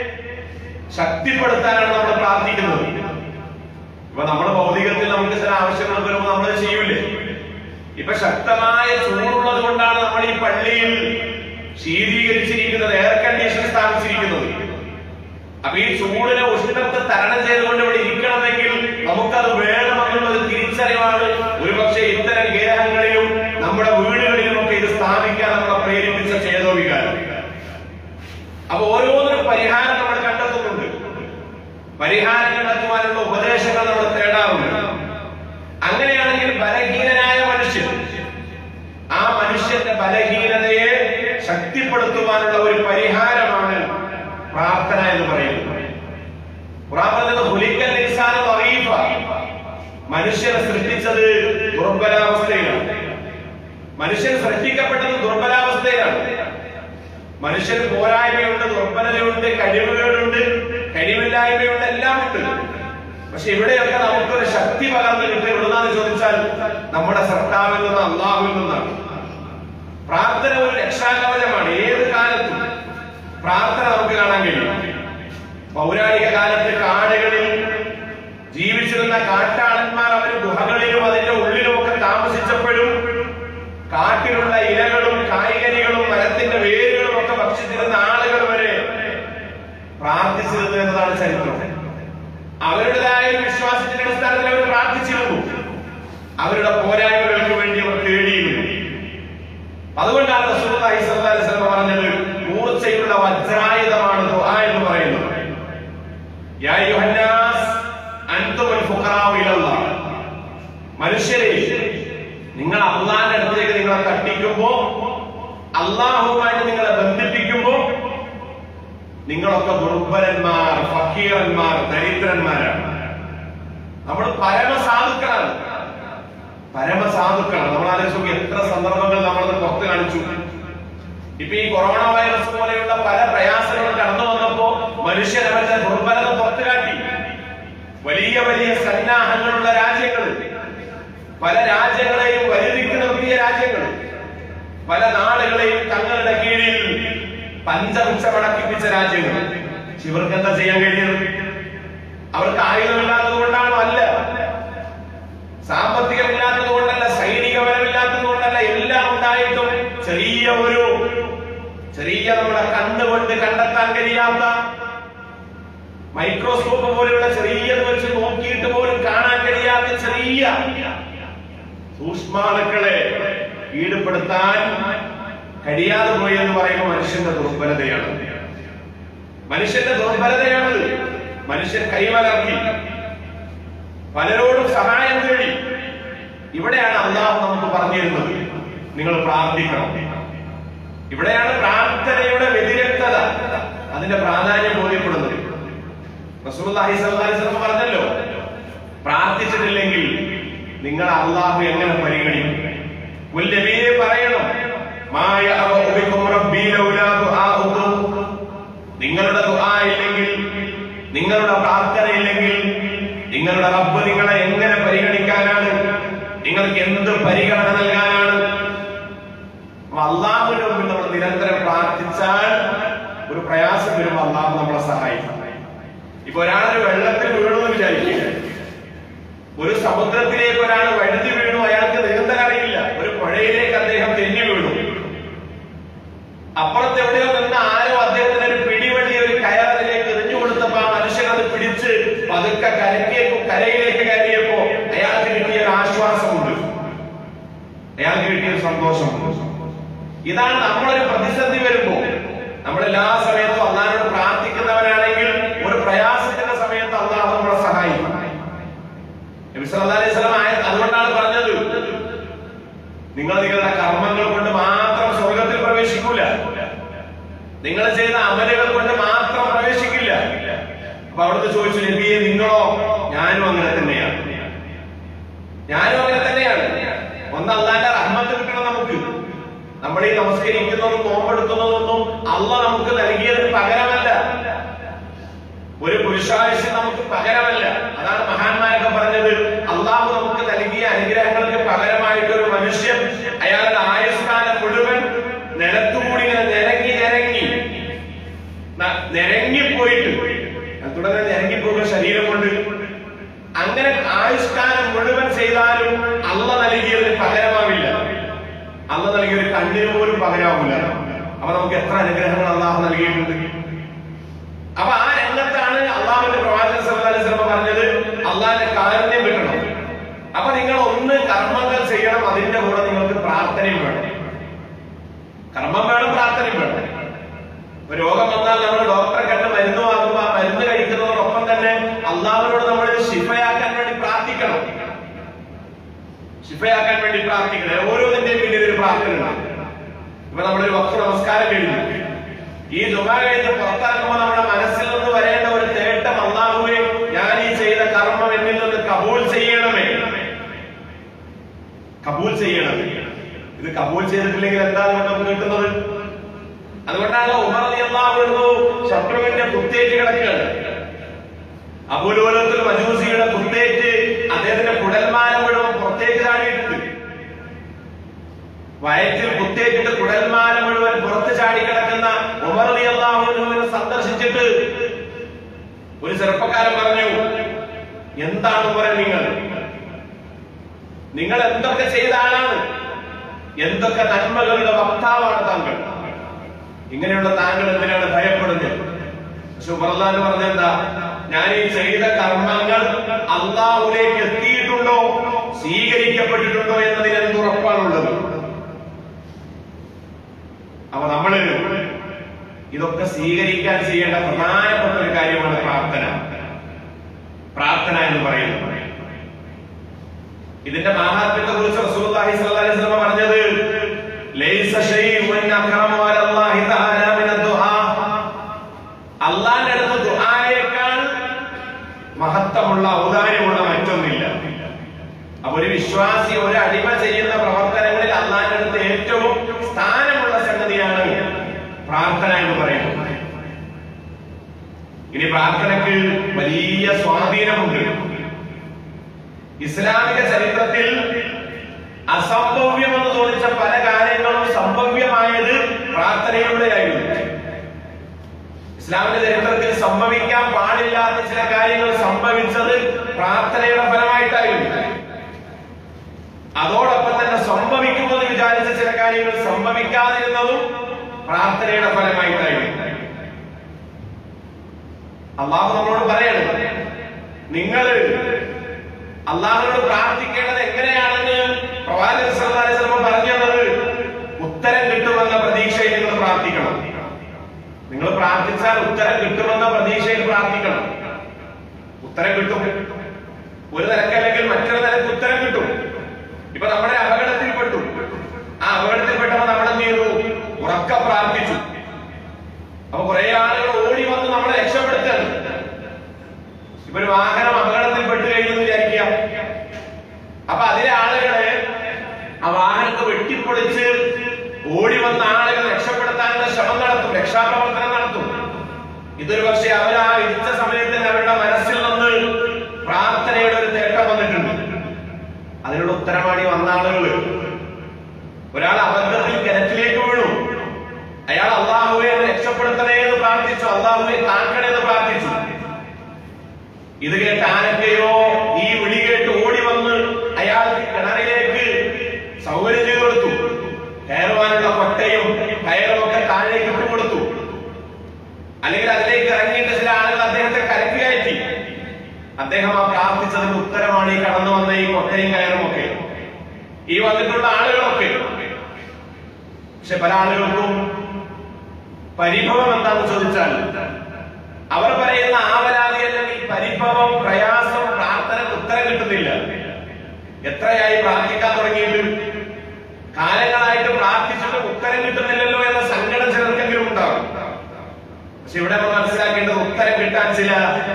ശക്തിപ്പെടുത്താനാണ് നമ്മൾ പ്രാർത്ഥിക്കുന്നത് ഇപ്പൊ നമ്മുടെ ഭൗതികത്തിൽ നമുക്ക് ചില ആവശ്യങ്ങൾ വരുമ്പോൾ നമ്മൾ ചെയ്യൂലേ ഇപ്പൊ ശക്തമായ ചൂടുള്ളത് കൊണ്ടാണ് നമ്മൾ ഈ പള്ളിയിൽ ശീതീകരിച്ചിരിക്കുന്നത് എയർ കണ്ടീഷൻ സ്ഥാപിച്ചിരിക്കുന്നത് അപ്പൊ ഈ ചൂടിനെ ഉഷ്ണത്തെ തരണം ചെയ്തുകൊണ്ട് ഇവിടെ ഇരിക്കണമെങ്കിൽ നമുക്കത് വേണമെന്നുള്ള ഒരു തിരിച്ചറിവാണ് ഒരുപക്ഷെ ഇത്തരം ഗേഹങ്ങളിലും നമ്മുടെ വീടുകളിലും ഒക്കെ ഇത് സ്ഥാപിക്കാൻ നമ്മളെ പ്രേരിപ്പിച്ച ചേതോ വികാരം അപ്പൊ ഓരോന്നിനും പരിഹാരം നമ്മൾ കണ്ടെത്തുന്നുണ്ട് പരിഹാരം കണ്ടെത്തുവാനുള്ള ഉപദേശങ്ങൾ നമ്മൾ തേടാറുണ്ട് അങ്ങനെയാണെങ്കിൽ ബലഹീനനായ മനുഷ്യൻ ആ മനുഷ്യന്റെ ബലഹീനതയെ ശക്തിപ്പെടുത്തുവാനുള്ള ഒരു പരിഹാരമാണ് പ്രാർത്ഥന എന്ന് പറയുന്നത് ഖുർആൻ പറഞ്ഞത് "ഖുലിഖൽ ഇൻസാനു ദഈഫ." മനുഷ്യനെ സൃഷ്ടിച്ചത് ദുർബലാവസ്ഥയിലാണ് മനുഷ്യൻ സൃഷ്ടിക്കപ്പെട്ടത് ദുർബലാവസ്ഥയിലാണ് മനുഷ്യന് പോരായ്മയുണ്ട് ദുർബലതയുണ്ട് കഴിവുകളുണ്ട് കഴിവില്ലായ്മയുണ്ട് എല്ലാം ഉണ്ട് പക്ഷെ ഇവിടെയൊക്കെ നമുക്കൊരു ശക്തി പകർന്ന് കിട്ടുക എവിടുന്നാന്ന് ചോദിച്ചാൽ നമ്മുടെ സർക്കാവിൽ നിന്ന് അള്ളാഹുവിൽ നിന്നാണ് പ്രാർത്ഥന ഒരു രക്ഷാകവചമാണ് ഏത് കാലത്തും പ്രാർത്ഥന നമുക്ക് കാണാൻ കഴിയും പൗരാണിക കാലത്ത് കാടുകളിൽ ജീവിച്ചിരുന്ന കാട്ടാളന്മാർ അവർ ഗുഹകളിലും അതിന്റെ ഉള്ളിലും ഒക്കെ താമസിച്ചപ്പോഴും കാട്ടിലുള്ള ഇലകളും കായ്കനികളും മരത്തിന്റെ വേരുകളും ഒക്കെ ഭക്ഷിച്ചിരുന്ന ആളുകൾ വരെ പ്രാർത്ഥിച്ചിരുന്നു എന്നതാണ് ചരിത്രം അവരുടേതായ ഒരു വിശ്വാസത്തിന്റെ അടിസ്ഥാനത്തിൽ അവർ പ്രാർത്ഥിച്ചിരുന്നു അവരുടെ പോരായ്മകൾക്ക് വേണ്ടി അവർ തേടിയിരുന്നു അതുകൊണ്ടാണ് റസൂലുള്ളാഹി സ്വല്ലല്ലാഹു അലൈഹി വസല്ലം പറഞ്ഞത് മൂർച്ചയുള്ള വജ്രായുധമാണ് ദുആ എന്ന് പറയുന്നത് യാ അയ്യുഹന്നാസ് അൻതുമുൽ ഫുഖറാഉ ഇലല്ലാഹ് മനുഷ്യരെ നിങ്ങൾ അള്ളാന്റെ അടുത്തേക്ക് നിങ്ങളെ തട്ടിക്കുമ്പോ അള്ളാഹുമായിട്ട് നിങ്ങളെ ബന്ധിപ്പിക്കുമ്പോ നിങ്ങളൊക്കെ ദുർബലന്മാർ ഫക്കീറന്മാർ ദരിദ്രന്മാരാണ് നമ്മൾ പരമസാധുക്കളാണ് പരമസാധുക്കളാണ് നമ്മൾ ആലോചിച്ച് നോക്കി എത്ര സന്ദർഭം ഇപ്പൊ ഈ കൊറോണ വൈറസ് പോലെയുള്ള പല പ്രയാസങ്ങളും കടന്നു വന്നപ്പോ മനുഷ്യൻ അവരുടെ ദുർബലത പുറത്തു കാട്ടി വലിയ വലിയ സന്നാഹങ്ങളുള്ള രാജ്യങ്ങൾ പല രാജ്യങ്ങളെയും വരുതിക്ക് നിർത്തിയ രാജ്യങ്ങൾ പല നാടുകളെയും തങ്ങളുടെ കീഴിൽ പഞ്ചവൃക്ഷമടക്കിപ്പിച്ച രാജ്യങ്ങൾ പക്ഷെ ഇവർക്ക് എന്താ ചെയ്യാൻ കഴിയുന്നത് അവർക്ക് ആയുധമില്ലാത്തത് കൊണ്ടാണോ അല്ല സാമ്പത്തികമില്ലാത്തത് കൊണ്ടല്ല സൈനിക ബലമില്ലാത്തത് കൊണ്ടല്ല എല്ലാം ഉണ്ടായിട്ടും ചെറിയ ഒരു ചെറിയ നമ്മുടെ കണ്ണുകൊണ്ട് കണ്ടെത്താൻ കഴിയാത്ത മൈക്രോസ്കോപ്പ് പോലെയുള്ള ചെറിയത് വെച്ച് നോക്കിയിട്ട് പോലും കാണാൻ കഴിയാത്ത ചെറിയ സൂക്ഷ്മാണുക്കളെ കീഴ്പ്പെടുത്താൻ കഴിയാതെ പോയി എന്ന് പറയുമ്പോൾ മനുഷ്യന്റെ ദുർബലതയാണ് മനുഷ്യന്റെ ദുർബലതയാണ് മനുഷ്യൻ കൈമലർത്തി പലരോടും സഹായം തേടി ഇവിടെയാണ് അള്ളാഹു നമുക്ക് പറഞ്ഞിരുന്നത് നിങ്ങൾ പ്രാർത്ഥിക്കണം ഇവിടെയാണ് പ്രാർത്ഥനയുടെ വ്യതിരക്തത അതിന്റെ പ്രാധാന്യം ബോധ്യപ്പെടുന്നത് റസൂലുള്ളാഹി സ്വല്ലല്ലാഹി അലൈഹി വസല്ലം പറഞ്ഞല്ലോ പ്രാർത്ഥിച്ചിട്ടില്ലെങ്കിൽ നിങ്ങൾ അള്ളാഹു എങ്ങനെ പരിഗണിക്കും മുല്ലബിയെ പറയണം മായ അബുബിക്കും റബ്ബി ലൗലാ ദുആഉക്കും നിങ്ങളുടെ ദുആ ഇല്ലെങ്കിൽ നിങ്ങളുടെ പ്രാർത്ഥന ഇല്ലെങ്കിൽ നിങ്ങളുടെ റബ്ബ് നിങ്ങളെ എങ്ങനെ പരിഗണിക്കാനാണ് നിങ്ങൾക്ക് എന്ത് പരിഗണന നൽകാനാണ് അപ്പൊ അള്ളാഹുവിന്റെ മുമ്പിൽ നമ്മൾ നിരന്തരം പ്രാർത്ഥിച്ചാൽ ഒരു പ്രയാസം വരുമ്പോൾ അള്ളാഹു നമ്മളെ സഹായിക്കും ഇപ്പൊ ഒരാളൊരു വെള്ളത്തിൽ വീണു എന്ന് വിചാരിക്കുക ഒരു സമുദ്രത്തിലേക്ക് ഒരാൾ വഴുതി വീണു അയാൾക്ക് നീന്തൽ അറിയില്ല ഒരു പുഴയിലേക്ക് അദ്ദേഹം തെന്നി വീണു അപ്പുറത്ത് എവിടെയോ നിന്ന് ആരോ അദ്ദേഹത്തിന് ഒരു പിടിവള്ളി ഒരു കയർ അതിലേക്ക് എറിഞ്ഞു കൊടുത്തപ്പോ ആ മനുഷ്യൻ അത് പിടിച്ച് പതുക്കെ കരയ്ക്കേക്കും കരയിലേക്ക് കയറിയപ്പോ അയാൾക്ക് കിട്ടിയ ഒരു ആശ്വാസമുണ്ട് അയാൾക്ക് കിട്ടിയ ഒരു സന്തോഷമുണ്ട് ഇതാണ് നമ്മളൊരു പ്രതിസന്ധി വരുമ്പോ നമ്മൾ എല്ലാ സമയത്തും അള്ളാഹിനോട് പ്രാർത്ഥിക്കുന്നവരാണെങ്കിൽ ഒരു പ്രയാസത്തിന്റെ സമയത്ത് അള്ളാഹു നമ്മളെ സഹായിക്കും നബി സല്ലല്ലാഹു അലൈഹി വസല്ലം ആയ- അതുകൊണ്ടാണ് പറഞ്ഞത് നിങ്ങൾ നിങ്ങളുടെ കർമ്മങ്ങൾ കൊണ്ട് മാത്രം സ്വർഗത്തിൽ പ്രവേശിക്കൂല നിങ്ങൾ ചെയ്ത അമലുകൾ കൊണ്ട് മാത്രം പ്രവേശിക്കില്ല അപ്പൊ അവിടുന്ന് ചോദിച്ചു നബിയെ നിങ്ങളോ ഞാനും അങ്ങനെ തന്നെയാണ് ഞാനും അങ്ങനെ തന്നെയാണ് ഒന്ന് അള്ളാന്റെ റഹ്മത്ത് കിട്ടണം നമുക്ക് നമ്മൾ ഈ നമസ്കരിക്കുന്നതും നോമ്പെടുക്കുന്നതൊന്നും അള്ള നമുക്ക് നൽകിയതിന് പകരമല്ല ഒരു പുരുഷായുഷ്യം നമുക്ക് പകരമല്ല അതാണ് മഹാന്മാരൊക്കെ പറഞ്ഞത് അള്ളാഹു നമുക്ക് നൽകിയ അനുഗ്രഹങ്ങൾക്ക് പകരമായിട്ട് ഒരു മനുഷ്യൻ അയാളുടെ ആയുഷ്കാലം മുഴുവൻ നിലത്തുകൂടി ഇങ്ങനെ നിരങ്ങി നിരങ്ങി ന- നിരങ്ങിപ്പോയിട്ട് അത് തുടരെ നിരങ്ങിപ്പോകുക ശരീരം കൊണ്ട് അങ്ങനെ ആയുഷ്കാലം മുഴുവൻ ചെയ്താലും അള്ള നൽകിയതിന് പകരമാവില്ല അള്ള നൽകിയ ഒരു കണ്ണിന് പോലും പകരമാവില്ല അപ്പൊ നമുക്ക് എത്ര അനുഗ്രഹങ്ങൾ അള്ളാഹു നൽകിയിട്ടുണ്ട് അപ്പൊ ആ രംഗത്താണ് അള്ളാഹുവിന്റെ പ്രവാചകൻ സല്ലല്ലാഹു അലൈഹി വസല്ലം പറഞ്ഞത് അള്ളാഹിന്റെ കാരുണ്യം കിട്ടണം അപ്പൊ നിങ്ങൾ ഒന്ന് കർമ്മങ്ങൾ ചെയ്യണം അതിന്റെ കൂടെ നിങ്ങൾക്ക് പ്രാർത്ഥനയും വേണം കർമ്മം വേണം പ്രാർത്ഥനയും വേണം ഒരു രോഗം വന്നാൽ നമ്മൾ ഡോക്ടറെ കണ്ട് മരുന്ന് വാങ്ങുമ്പോൾ ആ മരുന്ന് കഴിക്കുന്നതോടൊപ്പം തന്നെ അള്ളാഹുവിനോട് നമ്മൾ ഇത് ശിഫയാക്കാൻ വേണ്ടി പ്രാർത്ഥിക്കണം ശിഫയാക്കാൻ വേണ്ടി പ്രാർത്ഥിക്കണം ഓരോന്നിന്റെയും പിന്നിൽ ഒരു പ്രാർത്ഥന ഉണ്ട് ഇപ്പൊ നമ്മളൊരു വക്ത നമസ്കാരം കഴിഞ്ഞു ഈ ദുബ കഴിഞ്ഞ് പുറത്തിറങ്ങുമ്പോൾ നമ്മുടെ മനസ്സിൽ നിന്ന് വരേണ്ട ഒരു തേട്ടം അള്ളാഹുവെ ഞാൻ ഈ ചെയ്ത കർമ്മം എന്നിൽ നിന്ന് കബൂൽ ചെയ്യണമേ കബൂൽ ചെയ്യണമേ ഇത് കബൂൽ ചെയ്തിട്ടില്ലെങ്കിൽ എന്താണ് നമുക്ക് കിട്ടുന്നത് അതുകൊണ്ടാണ് ഉമർ അള്ളാഹു ശത്രുവിന്റെ കുത്തേറ്റ് കിടക്കുകയാണ് അപൂലോലത്തിൽ മജൂസിയുടെ കുത്തേറ്റ് അദ്ദേഹത്തിന്റെ കുടൽമാല മുഴുവൻ പുറത്തേക്ക് ചാടിയിട്ടുണ്ട് വയറ്റിൽ കുത്തേറ്റിട്ട് കുടൽമാല മുഴുവൻ പുറത്ത് ചാടി കിടക്കുന്ന ഉമർ അള്ളാഹുവിനെ സന്ദർശിച്ചിട്ട് ഒരു ചെറുപ്പക്കാരൻ പറഞ്ഞു എന്താണ് ഉമർ നിങ്ങൾ നിങ്ങൾ എന്തൊക്കെ ചെയ്ത ആളാണ് എന്തൊക്കെ നന്മകളുടെ വക്താവാണ് താങ്കൾ ഇങ്ങനെയുള്ള താങ്കൾ എന്തിനാണ് ഭയപ്പെടുന്നത് പക്ഷെ ഉമർലാന്ന് പറഞ്ഞെന്താ ഞാൻ ഈ ചെയ്ത കർമ്മങ്ങൾ അള്ളാഹുലേക്ക് എത്തിയിട്ടുണ്ടോ സ്വീകരിക്കപ്പെട്ടിട്ടുണ്ടോ എന്നതിന് എന്ത് ഉറപ്പാണുള്ളത് അപ്പൊ നമ്മള് ഇതൊക്കെ സ്വീകരിക്കാൻ ചെയ്യേണ്ട പ്രധാനപ്പെട്ട ഒരു കാര്യമാണ് പ്രാർത്ഥന പ്രാർത്ഥന എന്ന് പറയുന്നത് ഇതിന്റെ മാഹാത്മ്യത്തെ കുറിച്ച് റസൂലുള്ളാഹി സ്വല്ലല്ലാഹി അലൈഹി വസല്ലം പറഞ്ഞത് ലൈസ ശൈഉൻ അക്റമു അലല്ലാഹി തആല മിന ദുആ അള്ളാന്റെ അടുത്ത് ദുആയേക്കാൾ മഹത്വമുള്ള ഔദാര്യമുള്ള മറ്റൊന്നില്ല അപ്പൊ ഒരു വിശ്വാസി ഒരു അടിമ ചെയ്യുന്ന പ്രവർത്തനങ്ങളിൽ അള്ളാന്റെ അടുത്ത് ഏറ്റവും സ്ഥാനമുള്ള സംഗതിയാണ് പ്രാർത്ഥന എന്ന് പറയുന്നത് ഇനി പ്രാർത്ഥനയ്ക്ക് വലിയ സ്വാധീനമുണ്ട് ഇസ്ലാമിക ചരിത്രത്തിൽ അസംഭവ്യമെന്ന് തോന്നിച്ച പല കാര്യങ്ങളും സംഭവ്യമായത് പ്രാർത്ഥനയിലൂടെയായിരുന്നു ഇസ്ലാമിക ചരിത്രത്തിൽ സംഭവിക്കാൻ പാടില്ലാത്ത ചില കാര്യങ്ങൾ സംഭവിച്ചത് പ്രാർത്ഥനയുടെ ഫലമായിട്ടായിരുന്നു അതോടൊപ്പം തന്നെ സംഭവിക്കുമെന്ന് വിചാരിച്ച ചില കാര്യങ്ങൾ സംഭവിക്കാതിരുന്നതും പ്രാർത്ഥനയുടെ ഫലമായിട്ടായിരുന്നു അള്ളാഹു നമ്മളോട് പറയാണ് നിങ്ങൾ അള്ളാഹുനോട് പ്രാർത്ഥിക്കേണ്ടത് എങ്ങനെയാണെന്ന് പ്രവാചകൻ സല്ലല്ലാഹു അലൈഹി വസല്ലം പറഞ്ഞു തന്നത് ഉത്തരം കിട്ടുമെന്ന പ്രതീക്ഷയിൽ നിങ്ങൾ പ്രാർത്ഥിക്കണം നിങ്ങൾ പ്രാർത്ഥിച്ചാൽ ഉത്തരം കിട്ടുമെന്ന പ്രതീക്ഷയിൽ പ്രാർത്ഥിക്കണം ഉത്തരം കിട്ടും ഒരു നിലക്കല്ലെങ്കിൽ മറ്റൊരു നിലക്ക് ഉത്തരം കിട്ടും ഇപ്പൊ നമ്മുടെ അപകടത്തിൽപ്പെട്ടു ആ അപകടത്തിൽപ്പെട്ടപ്പോ നമ്മൾ എന്ത് ചെയ്തു ഉറക്ക പ്രാർത്ഥിച്ചു അപ്പൊ കുറെ ആളുകൾ ഓടി വന്ന് നമ്മളെ രക്ഷപ്പെടുത്താണ് ഇപ്പൊ ഒരു വാഹനം അപകടത്തിൽപ്പെട്ട് കഴിഞ്ഞു എന്ന് വിചാരിക്കാം അപ്പൊ അതിലെ ആളുകളെ ആ വാഹനത്തെ വെട്ടിപ്പൊളിച്ച് ഓടി വന്ന ആളുകൾ രക്ഷപ്പെടുത്താനുള്ള ശ്രമം നടത്തും രക്ഷാപ്രവർത്തനം നടത്തും ഇതൊരു പക്ഷേ അവർ ആ ഇടിച്ച സമയത്ത് അവരുടെ മനസ്സിൽ നിന്ന് പ്രാർത്ഥനയുടെ ഒരു തേട്ടം വന്നിട്ടുണ്ട് അതിനുള്ള ഉത്തരവാണി വന്ന ആളുകൾ ഒരാൾ അബദ്ധത്തിൽ കിണറ്റിലേക്ക് വീണു അയാൾ അള്ളാഹുവെ എന്നെ രക്ഷപ്പെടുത്തണേ എന്ന് പ്രാർത്ഥിച്ചു അള്ളാഹുവെ കാക്കണേ എന്ന് പ്രാർത്ഥിച്ചു ഇത് കേട്ട് ആരൊക്കെയോ ഈ വിളി കേട്ട് ഓടി വന്ന് അയാൾക്ക് കിണറിലേക്ക് സൗകര്യം ചെയ്തു കൊടുത്തു കയറുവാനുള്ള കൊട്ടയും കയറും ഒക്കെ താഴേക്ക് ഇട്ടു കൊടുത്തു അല്ലെങ്കിൽ അതിലേക്ക് ഇറങ്ങിയിട്ട് ചില ആളുകൾ അദ്ദേഹത്തെ കരക്ക് കയറ്റി അദ്ദേഹം ആ പ്രാർത്ഥിച്ചതിന് ഉത്തരമാണ് ഈ കടന്നു വന്ന ഈ കൊട്ടയും കയറും ഒക്കെ ഈ വന്നിട്ടുള്ള ആളുകളൊക്കെ പക്ഷെ പല ആളുകൾക്കും പരിഭവം എന്താണെന്ന് ചോദിച്ചാൽ അവർ പറയുന്ന ആവലാതി അല്ലെങ്കിൽ പരിഭവം പ്രയാസം പ്രാർത്ഥന ഉത്തരം കിട്ടുന്നില്ല എത്രയായി പ്രാർത്ഥിക്കാൻ തുടങ്ങിയിട്ട് കാലങ്ങളായിട്ട് പ്രാർത്ഥിച്ചിട്ട് ഉത്തരം കിട്ടുന്നില്ലല്ലോ എന്ന സങ്കടം ചിലർക്കെങ്കിലും ഉണ്ടാവും പക്ഷെ ഇവിടെ നമ്മൾ മനസ്സിലാക്കേണ്ടത് ഉത്തരം കിട്ടാൻ ചില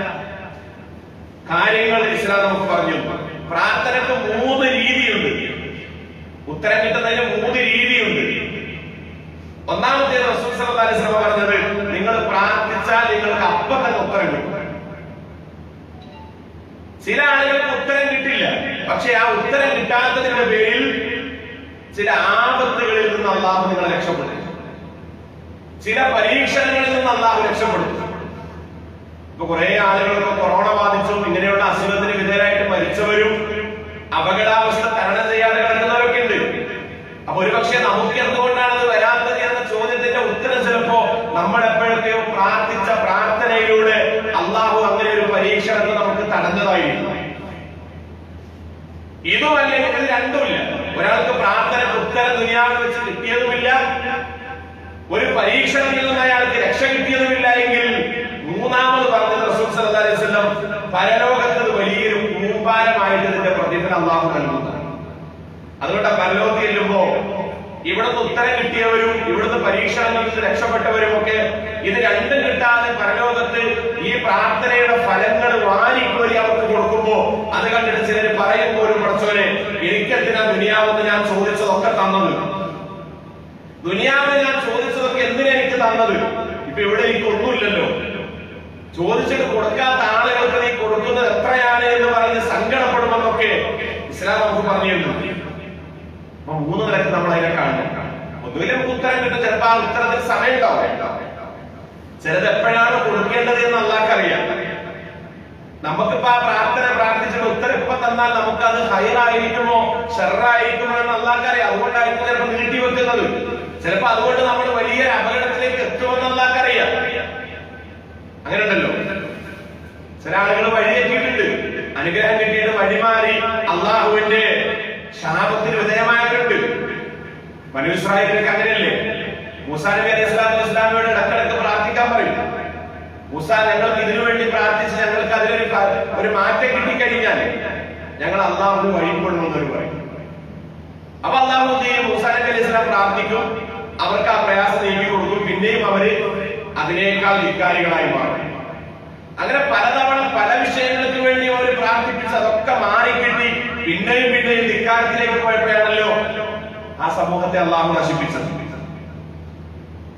കാര്യങ്ങൾ ഇസ്ലാം നമുക്ക് പറഞ്ഞു പ്രാർത്ഥനക്ക് മൂന്ന് രീതിയുണ്ട് ഉത്തരം കിട്ടുന്നതിന് മൂന്ന് രീതിയുണ്ട് ഒന്നാമത്തെ റസൂൽ സല്ലല്ലാഹു അലൈഹി വസല്ലം പറഞ്ഞത് നിങ്ങൾ പ്രാർത്ഥിച്ചാൽ നിങ്ങൾക്ക് അപ്പം തന്നെ ഉത്തരം കിട്ടും ചില ആളുകൾക്ക് ഉത്തരം കിട്ടില്ല പക്ഷെ ആ ഉത്തരം കിട്ടാത്തതിന്റെ പേരിൽ ചില ആപത്തുകളിൽ നിന്ന് അള്ളാഹു നിങ്ങളെ രക്ഷപ്പെടുത്തും ചില പരീക്ഷണങ്ങളിൽ നിന്ന് അള്ളാഹു രക്ഷപ്പെടുത്തും ഇപ്പൊ കുറെ ആളുകൾക്ക് കൊറോണ ബാധിച്ചും ഇങ്ങനെയുള്ള അസുഖത്തിന് വിധേയരായിട്ട് മരിച്ചവരും അപകടാവസ്ഥ തരണം ചെയ്യാതെ കിടക്കുന്നവരൊക്കെ ഉണ്ട് അപ്പൊ ഒരുപക്ഷെ നമുക്ക് എന്തുകൊണ്ടാണ് അത് വരാത്തത് എന്ന ചോദ്യത്തിന്റെ ഉത്തരം ചിലപ്പോ നമ്മൾ എപ്പോഴൊക്കെയോ പ്രാർത്ഥിച്ച പ്രാർത്ഥനയിലൂടെ അള്ളാഹു അങ്ങനെ ഒരു പരീക്ഷണത്തെ നമുക്ക് തടഞ്ഞതായിരിക്കും ഇതും അല്ലെങ്കിൽ ഇത് രണ്ടുമില്ല ഒരാൾക്ക് പ്രാർത്ഥനയ്ക്ക് ഉത്തരം ദുനിയാവിൽ വെച്ച് കിട്ടിയതുമില്ല ഒരു പരീക്ഷണത്തിൽ നിന്ന് അയാൾക്ക് രക്ഷ കിട്ടിയതുമില്ല എങ്കിൽ മൂന്നാമത് പറഞ്ഞത് റസൂൽ സല്ലല്ലാഹു അലൈഹി വസല്ലം പരലോകത്ത് ഇത് വലിയൊരു കൂമ്പാരമായിട്ട് ഇതിന്റെ പ്രതിഫലം അള്ളാഹു നൽകുന്നതാണ് അതുകൊണ്ട് പരലോകത്ത് ചെല്ലുമ്പോ ഇവിടുന്ന് ഉത്തരം കിട്ടിയവരും ഇവിടുന്ന് പരീക്ഷണങ്ങളിൽ നിന്ന് രക്ഷപ്പെട്ടവരും ഒക്കെ ഇത് രണ്ടും കിട്ടാതെ പരലോകത്ത് ഈ പ്രാർത്ഥനയുടെ ഫലങ്ങൾ വാരിക്കോരി അവർക്ക് കൊടുക്കുമ്പോ അത് കണ്ടിട്ട് ചിലർ പറയും പോലും പഠിച്ചവരെ എനിക്കെന്തിനാ ദുനിയാവെന്ന് ഞാൻ ചോദിച്ചതൊക്കെ തന്നത് ദുനിയാവിന് ഞാൻ ചോദിച്ചതൊക്കെ എന്തിനാ എനിക്ക് തന്നത് ഇപ്പൊ ഇവിടെ എനിക്ക് ഒന്നുമില്ലല്ലോ ചോദിച്ചിട്ട് കൊടുക്കാത്ത ആളുകൾക്ക് നീ കൊടുക്കുന്നത് എത്രയാണ് എന്ന് പറഞ്ഞ് സങ്കടപ്പെടുമെന്നൊക്കെ ഇസ്ലാം നമുക്ക് പറഞ്ഞു തരുന്നു അപ്പൊ മൂന്ന് നിലക്ക് നമ്മൾ അതിനെ കാണും ഒന്നുകിൽ നമുക്ക് ഉത്തരം കിട്ടും ചിലപ്പോ ആ ഉത്തരത്തിന് സമയം ഉണ്ടാവും ചിലത് എപ്പോഴാണ് കൊടുക്കേണ്ടത് എന്ന് അള്ളാഹ്ക്കറിയാം നമുക്കിപ്പോ ആ പ്രാർത്ഥന പ്രാർത്ഥിച്ചിട്ട് ഉത്തരം ഇപ്പൊ തന്നാൽ നമുക്ക് അത് ഹൈറായിരിക്കുമോ ഷെറായിരിക്കുമോ എന്ന് അള്ളാഹ്ക്കറിയാം അതുകൊണ്ടായിരിക്കും ചിലപ്പോ നീട്ടി വെക്കുന്നത് ചിലപ്പോ അതുകൊണ്ട് നമ്മൾ വലിയൊരു അപകടത്തിലേക്ക് എത്തുമെന്ന് അള്ളാഹ്ക്കറിയാം അങ്ങനെ ഉണ്ടല്ലോ ചില ആളുകൾ വഴിയെത്തിയിട്ടുണ്ട് അനുഗ്രഹം കിട്ടിയിട്ട് വഴിമാറി അള്ളാഹുവിന്റെ ശാപത്തിന് വിധേയമായിട്ടുണ്ട് മനുഷ്രായിലേക്ക് അങ്ങനെയല്ലേ മൂസാ നബി അലൈഹി സ്വലാത്തു വസ്സലാമിയോട് ഇടക്കിടക്ക് പ്രാർത്ഥിക്കാൻ പറയും മൂസ ഞങ്ങൾക്ക് ഇതിനു വേണ്ടി പ്രാർത്ഥിച്ച് ഞങ്ങൾക്ക് അതിലൊരു ക- ഒരു മാറ്റം കിട്ടിക്കഴിഞ്ഞാൽ ഞങ്ങൾ അള്ളാഹു വഴിപ്പെടുമെന്നൊരു പറയും അപ്പൊ അള്ളാഹു എന്ത് ചെയ്യും മൂസാ നബി അലൈഹി സ്വലാം പ്രാർത്ഥിക്കും അവർക്ക് ആ പ്രയാസം നീക്കി കൊടുക്കും പിന്നെയും അവര് അതിനേക്കാൾ ധിക്കാരികളായി മാറും അങ്ങനെ പലതവണ പല വിഷയങ്ങൾക്ക് വേണ്ടി അവർ പ്രാർത്ഥിപ്പിച്ച് അതൊക്കെ മാറിക്കിട്ടി പിന്നെയും പിന്നെയും ധിക്കാരത്തിലേക്ക് പോയപ്പോഴാണല്ലോ ആ സമൂഹത്തെ അള്ളാഹു നശിപ്പിച്ചത്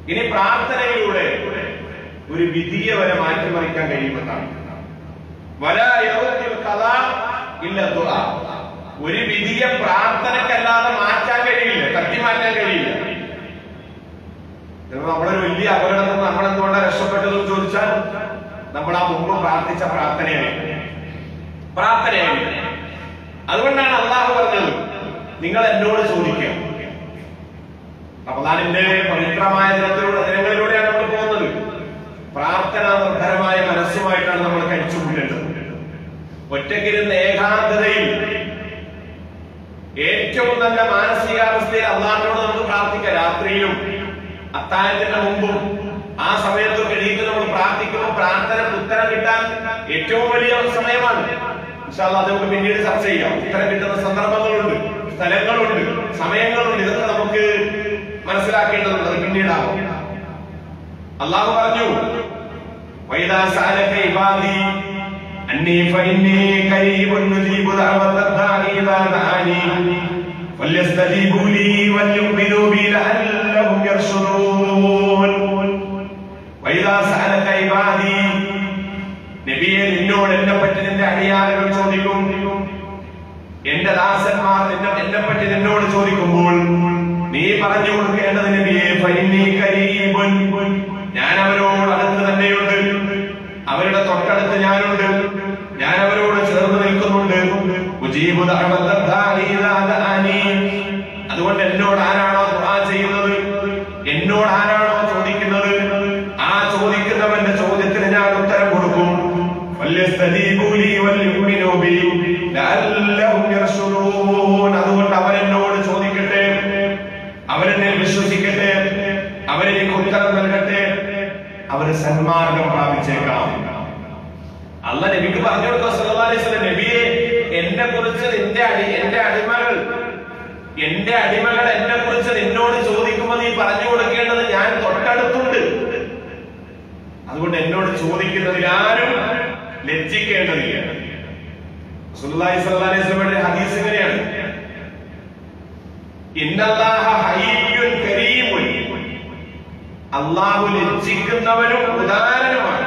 ഇനി പ്രാർത്ഥനയിലൂടെ ഒരു വിധിയെ വരെ മാറ്റിമറിക്കാൻ കഴിയുമെന്നാണ് വല യൗത്തിൽ ഖദാ ഇല്ല ദുആ. ഒരു വിധിയെ പ്രാർത്ഥനക്കല്ലാതെ മാറ്റാൻ കഴിയില്ല തട്ടി മാറ്റാൻ കഴിയില്ല ചിലപ്പോൾ നമ്മളൊരു വലിയ അപകടത്തിൽ നിന്ന് നമ്മൾ എന്തുകൊണ്ടാണ് രക്ഷപ്പെട്ടതെന്ന് ചോദിച്ചാൽ നമ്മൾ ആ മുമ്പ് പ്രാർത്ഥിച്ച പ്രാർത്ഥനയായി പ്രാർത്ഥനയായി അതുകൊണ്ടാണ് അള്ളാഹു പറഞ്ഞത് നിങ്ങൾ എന്നോട് ചോദിക്കുക റമദാനിന്റെ പവിത്രമായ ദിനത്തിലൂടെ ദിനങ്ങളിലൂടെയാണ് നമ്മൾ പോകുന്നത് പ്രാർത്ഥന നിർഭരമായ മനസ്സുമായിട്ടാണ് നമ്മൾ കഴിച്ചു കൂട്ടേണ്ടത് ഒറ്റയ്ക്കിരുന്ന ഏകാന്തതയിൽ ഏറ്റവും നല്ല മാനസികാവസ്ഥയിൽ അള്ളാഹിനോട് നമുക്ക് പ്രാർത്ഥിക്കാം രാത്രിയിലും അത്താഴത്തിന്റെ മുമ്പും ആ സമയത്തൊക്കെ എണീറ്റ് നമ്മൾ പ്രാർത്ഥിക്കുമ്പോൾ പ്രാർത്ഥനയ്ക്ക് ഉത്തരം കിട്ടാൻ ഏറ്റവും വലിയ സമയമാണ് ഇൻഷാ അല്ലാഹ് അത് നമുക്ക് പിന്നീട് ചർച്ച ചെയ്യാം ഉത്തരം കിട്ടുന്ന സന്ദർഭങ്ങളുണ്ട് സ്ഥലങ്ങളുണ്ട് സമയങ്ങളുണ്ട് ഇതൊക്കെ നമുക്ക് മനസ്സിലാക്കേണ്ടതുണ്ട് അത് പിന്നീടാവും അള്ളാഹു പറഞ്ഞു വൈദാ സഅലക ഇബാദി അന്നി ഫഇന്നി ഖരീബുൻ നുജീബു ദഅവത ദാഇ ഇദാ ദഅനി فليستجيبوا لي وليؤمنوا بي لعلهم يرشدون وإذا سألك عبادي നബിയെ നിന്നോട് എന്നെ പറ്റി നിന്റെ അടിയാറുകൾ ചോദിക്കും എന്റെ ദാസന്മാർ നിന്നെ എന്നെ പറ്റി നിന്നോട് ചോദിക്കുമ്പോൾ നീ പറഞ്ഞു കൊടുക്കേണ്ടത് നബിയെ ഫൈനി കരീബുൻ ഞാൻ അവരോട് അടുത്ത് തന്നെയുണ്ട് അവരുടെ തൊട്ടടുത്ത് ഞാനുണ്ട് ഞാൻ അവരോട് ചേർന്ന് നിൽക്കുന്നുണ്ട് ഉജീബു ദഅവത ദാഇ ഇദാ ദഅനി. അതുകൊണ്ട് എന്നോട് ആരാണോ ദുആ ചെയ്യുന്നത് എന്നോട് ആരാണോ ചോദിക്കുന്നത് ആ ചോദിക്കുന്നവന്റെ ചോദ്യത്തിന് ഞാൻ ഉത്തരം കൊടുക്കും فليستجيبوا لي وليؤمنوا بي لعلهم يرشدون അതുകൊണ്ട് അവരെന്നോട് ചോദിക്കട്ടെ അവരെന്നെ വിശ്വസിക്കട്ടെ അവരെനിക്ക് ഉത്തരം നൽകട്ടെ അവര് സന്മാർഗം പ്രാപിച്ചേക്കാം അല്ല നബിക്ക് പറഞ്ഞു കൊടുത്ത സല്ലല്ലാഹു അലൈഹി വസല്ലം നബിയെ എന്നെ കുറിച്ച് നിന്റെ അടി എന്റെ അടിമകൾ എന്റെ അടിമകൾ എന്നെ കുറിച്ച് നിന്നോട് ചോദിക്കുമ്പോൾ നീ പറഞ്ഞു കൊടുക്കേണ്ടത് ഞാൻ തൊട്ടടുത്തുണ്ട് അതുകൊണ്ട് എന്നോട് ചോദിക്കുന്നതിൽ ആരും ലജ്ജിക്കേണ്ടതില്ല റസൂലുള്ളാഹി സ്വല്ലല്ലാഹു അലൈഹി വസല്ലമയുടെ ഹദീസ് ഇങ്ങനെയാണ് ഇന്നല്ലാഹ ഹയ്യുൻ കരീമുൻ അല്ലാഹു ലജ്ജിക്കുന്നവനും ഉദാരനുമാണ്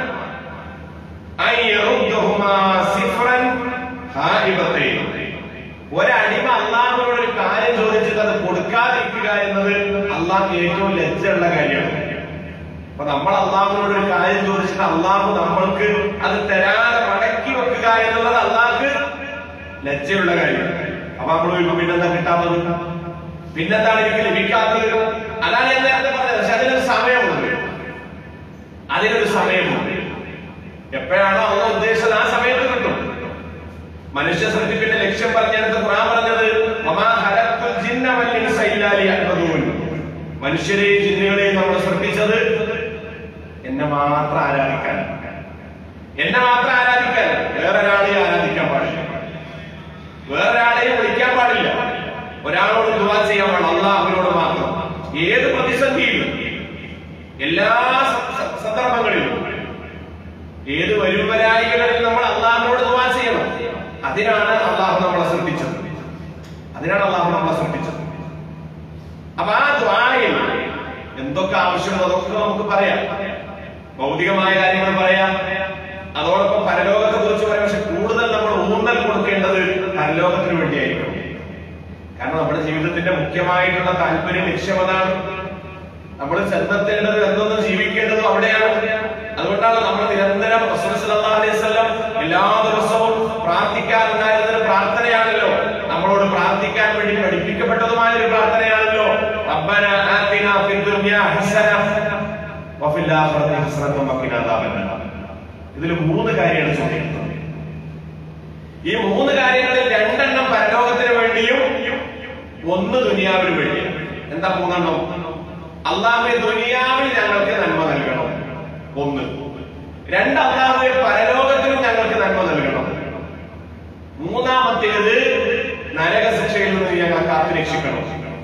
അൻ യറുദ്ദുഹുമാ സിഫ്റൻ ഹായിബത്തൈൻ ഒരടിമ അള്ളാഹുവിനോട് ഒരു കാര്യം ചോദിച്ചിട്ട് അത് കൊടുക്കാതിരിക്കുക എന്നത് അള്ളാഹ് ഏറ്റവും ലജ്ജയുള്ള കാര്യമാണ് അപ്പൊ നമ്മൾ അള്ളാഹുവിനോട് ഒരു കാര്യം ചോദിച്ചിട്ട് അള്ളാഹു നമ്മൾക്ക് അത് തരാതെ മടക്കി വെക്കുക എന്നുള്ളത് അള്ളാഹ് ലജ്ജയുള്ള കാര്യമാണ് അപ്പൊ നമ്മൾ ചോദിക്കും പിന്നെന്താ കിട്ടാത്തത് പിന്നെന്താണ് എനിക്ക് ലഭിക്കാത്തത് അതാണ് ഞാൻ നേരത്തെ പറഞ്ഞത് പക്ഷെ അതിനൊരു സമയമുണ്ട് അതിനൊരു സമയമുണ്ട് എപ്പോഴാണോ അള്ള ഉദ്ദേശിച്ചത് ആ സമയത്ത് കിട്ടും മനുഷ്യ സൃഷ്ടിപ്പിന്റെ ലക്ഷ്യം പറഞ്ഞെടുത്ത് ഖുർആൻ പറഞ്ഞത് വമാ ഖലഖ്തുൽ ജിന്ന വൽ ഇൻസ ഇല്ലാ ലിയഅ്ബുദൂൻ മനുഷ്യരെയും ജിന്നുകളെയും നമ്മൾ സൃഷ്ടിച്ചത് എന്നെ മാത്രം ആരാധിക്കാൻ എന്നെ മാത്രം ആരാധിക്കാൻ വേറൊരാളെയും ആരാധിക്കാൻ പാടില്ല വേറൊരാളെയും വിളിക്കാൻ പാടില്ല ഒരാളോട് ദുവാ ചെയ്യാൻ പാടില്ല അള്ളാഹ് അവരോട് മാത്രം ഏത് പ്രതിസന്ധിയിലും എല്ലാ സ- സ- സന്ദർഭങ്ങളിലും ഏത് വരുവരായികളിൽ നമ്മൾ അള്ളാഹിനോട് ദുവാ ചെയ്യണം അതിനാണ് അള്ളാഹു നമ്മളെ സൃഷ്ടിച്ചത് അതിനാണ് അള്ളാഹു നമ്മളെ സൃഷ്ടിച്ചത് അപ്പൊ ആ ദ്വായിൽ എന്തൊക്കെ ആവശ്യമുണ്ടോ അതൊക്കെ നമുക്ക് പറയാം ഭൗതികമായ കാര്യങ്ങൾ പറയാം അതോടൊപ്പം പരലോകത്തെ കുറിച്ച് പറയാം പക്ഷെ കൂടുതൽ നമ്മൾ ഊന്നൽ കൊടുക്കേണ്ടത് പരലോകത്തിന് വേണ്ടിയായിരിക്കും കാരണം നമ്മുടെ ജീവിതത്തിന്റെ മുഖ്യമായിട്ടുള്ള താല്പര്യം ലക്ഷ്യം അതാണ് നമ്മൾ ചെന്നെത്തേണ്ടത് എന്തൊന്നും ജീവിക്കേണ്ടതും അവിടെയാണ് അതുകൊണ്ടാണ് നമ്മൾ നിരന്തരം റസൂൽ സല്ലല്ലാഹു അലൈഹി വസല്ലം എല്ലാ ദിവസവും പ്രാർത്ഥിക്കാറുണ്ടായിരുന്ന പ്രാർത്ഥനയാണല്ലോ നമ്മളോട് പ്രാർത്ഥിക്കാൻ വേണ്ടി പഠിപ്പിക്കപ്പെട്ടതുമായ ഒരു പ്രാർത്ഥനയാണല്ലോ റബ്ബന ആതിന ഫിദ് ദുനിയ ഹസന വഫിൽ ആഖിറതി ഹസനത വഖിനാ അദാബന്നാർ ഇതിൽ മൂന്ന് കാര്യമാണ് ചോദിക്കുന്നത് ഈ മൂന്ന് കാര്യങ്ങളിൽ രണ്ടെണ്ണം പരലോകത്തിന് വേണ്ടിയും ഒന്ന് ദുനിയാവിന് വേണ്ടിയും എന്താ മൂന്നെണ്ണം അള്ളാഹുവെ ദുനിയാവിൽ ഞങ്ങൾക്ക് നന്മ നൽകണം ഒന്ന് രണ്ട് അള്ളാഹുവെ പരലോകത്തിലും ഞങ്ങൾക്ക് നന്മ നൽകണം മൂന്നാമത്തേത് നരകശിക്ഷയിൽ നിന്ന് ഞങ്ങൾ കാത്തു രക്ഷിക്കണം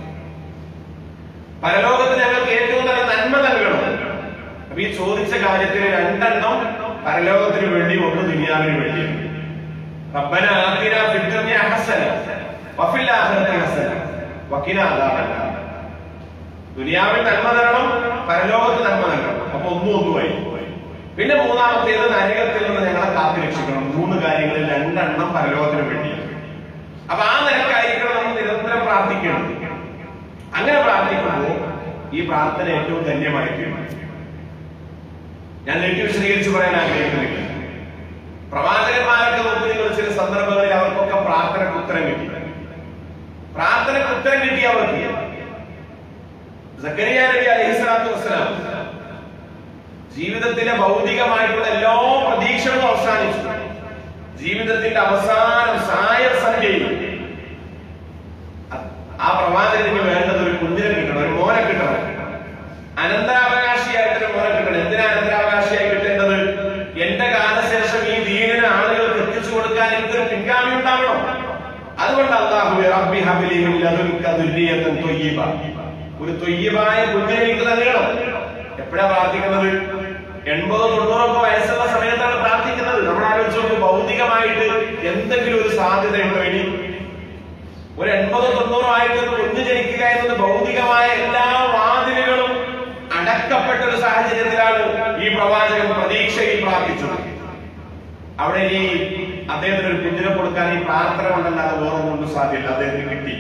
പരലോകത്ത് ഞങ്ങൾക്ക് ഏറ്റവും നല്ല നന്മ നൽകണം അപ്പൊ ഈ ചോദിച്ച കാര്യത്തിൽ രണ്ടെണ്ണം പരലോകത്തിന് വേണ്ടി ഒന്ന് ദുനിയാവിന് വേണ്ടിയാണ് ربنا آتنا في الدنيا حسنة وفي الآخرة حسنة وقنا عذاب النار ദുനിയാവിൽ നന്മ തരണം പരലോകത്ത് നന്മ തരണം അപ്പൊ ഒന്നും ഒന്നുമായി പിന്നെ മൂന്നാമത്തേത് നരകത്തിൽ നിന്ന് ഞങ്ങളെ കാത്തു രക്ഷിക്കണം മൂന്ന് കാര്യങ്ങളിൽ രണ്ടെണ്ണം പരലോകത്തിന് വേണ്ടി അപ്പൊ ആ നിലക്കായിരിക്കണം നമ്മൾ നിരന്തരം പ്രാർത്ഥിക്കണം അങ്ങനെ പ്രാർത്ഥിക്കുമ്പോൾ ഈ പ്രാർത്ഥന ഏറ്റവും ധന്യമായിരിക്കും ഞാൻ നെറ്റി വിശദീകരിച്ച് പറയാൻ ആഗ്രഹിക്കുന്നില്ല പ്രവാചകന്മാരൊക്കെ നോക്കി നിങ്ങൾ ചില സന്ദർഭങ്ങളിൽ അവർക്കൊക്കെ പ്രാർത്ഥനയ്ക്ക് ഉത്തരം കിട്ടി പ്രാർത്ഥനയ്ക്ക് ഉത്തരം കിട്ടി അവർക്ക് സക്കരിയ നബി അലൈഹി സ്വലാത്തു വസ്സലാം ജീവിതത്തിലെ ഭൗതികമായിട്ടുള്ള എല്ലാ പ്രതീക്ഷകളും അവസാനിച്ചു ജീവിതത്തിന്റെ അവസാനം സായ സന്ധ്യയിൽ ആ പ്രവാചകന് വേണ്ടത് ഒരു കുഞ്ഞിനെ കിട്ടണം ഒരു മോനെ കിട്ടണം അനന്തരാവകാശിയായിട്ട് ഒരു മോനെ കിട്ടണം എന്തിനാ അനന്തരാവകാശിയായി കിട്ടേണ്ടത് എന്റെ കാലശേഷം ഈ ദീനിന് ആളുകൾക്ക് എത്തിച്ചു കൊടുക്കാൻ എനിക്കൊരു പിൻഗാമി ഉണ്ടാവണം അതുകൊണ്ട് അള്ളാഹു റബ്ബി ഹബിലി മിൻ ലദുൻക ദുർരിയത്തൻ ത്വയ്യിബ ഒരു തൊയ്യബായ കുഞ്ഞിനെ എനിക്ക് നൽകണം എപ്പോഴാ പ്രാർത്ഥിക്കുന്നത് എൺപതോ തൊണ്ണൂറോ ഒക്കെ വയസ്സുള്ള സമയത്താണ് പ്രാർത്ഥിക്കുന്നത് നമ്മൾ ആലോചിച്ച് നോക്കും ഭൗതികമായിട്ട് എന്തെങ്കിലും ഒരു സാധ്യത ഉണ്ടോ ഇനി ഒരു എൺപതോ തൊണ്ണൂറോ ആയിട്ട് ഒരു കുഞ്ഞ് ജനിക്കുക എന്നത് ഭൗതികമായ എല്ലാ വാതിലുകളും അടക്കപ്പെട്ട ഒരു സാഹചര്യത്തിലാണ് ഈ പ്രവാചകൻ പ്രതീക്ഷയിൽ പ്രാർത്ഥിച്ചത് അവിടെ ഈ അദ്ദേഹത്തിന് ഒരു കുഞ്ഞിനെ കൊടുക്കാൻ ഈ പ്രാർത്ഥന കൊണ്ടല്ലാതെ വേറൊന്നും കൊണ്ട് സാധ്യമില്ല അദ്ദേഹത്തിന് കിട്ടി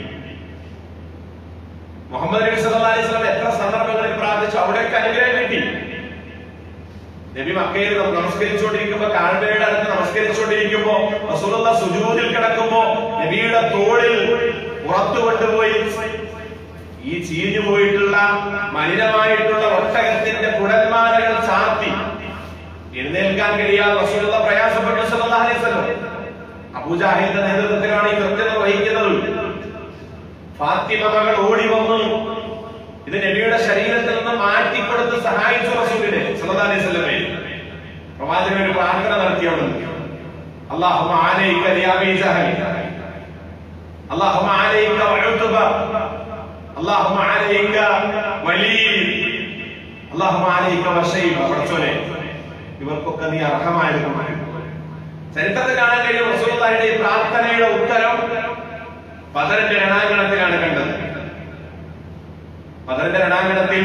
മുഹമ്മദ് നബി സല്ലല്ലാഹു അലൈഹി വസല്ലം എത്ര സന്ദർഭങ്ങളിൽ പ്രാർത്ഥിച്ചു അവിടെയൊക്കെ അനുഗ്രഹം കിട്ടി നബി മക്കയിൽ നമസ്കരിച്ചുകൊണ്ടിരിക്കുമ്പോ കാഴ്ബയുടെ അടുത്ത് നമസ്കരിച്ചുകൊണ്ടിരിക്കുമ്പോ റസൂലുള്ള സുജൂദിൽ കിടക്കുമ്പോ നബിയുടെ തോളിൽ പുറത്തു കൊണ്ടുപോയി ഈ ചീഞ്ഞു പോയിട്ടുള്ള മലിനമായിട്ടുള്ള ഒട്ടകത്തിന്റെ കുടന്മാലകൾ ചാർത്തി എഴുന്നേൽക്കാൻ കഴിയാതെ റസൂലുള്ള പ്രയാസപ്പെട്ടു സല്ലല്ലാഹു അലൈഹി വസല്ലം അബൂജാഹിലിന്റെ നേതൃത്വത്തിലാണ് ഈ കൃത്യം നിർവഹിക്കുന്നത് ഫാത്തിമ മകൾ ഓടി വന്നു ഇത് നബിയുടെ ശരീരത്തിൽ നിന്ന് മാറ്റിക്കൊടുത്ത് സഹായിച്ചു റസൂലിനെ സല്ലല്ലാഹു അലൈഹി വസല്ലമയെ പ്രവാചകൻ ഒരു പ്രാർത്ഥന നടത്തി അവിടെ അല്ലാഹുമ്മ അലൈക യാ അബീ ജഹൽ അല്ലാഹുമ്മ അലൈക വഉതുബ അല്ലാഹുമ്മ അലൈക വലീദ് അല്ലാഹുമ്മ അലൈക വശൈബ പടച്ചോനെ ഇവർക്കൊക്കെ നീ അർഹമായിരുന്നു ചരിത്രത്തിൽ കാണാൻ കഴിയും റസൂലുള്ളാഹിയുടെ ഈ പ്രാർത്ഥനയുടെ ഉത്തരം പതറിന്റെ രണാങ്കണത്തിലാണ് കണ്ടത് പതറിന്റെ രണാങ്കണത്തിൽ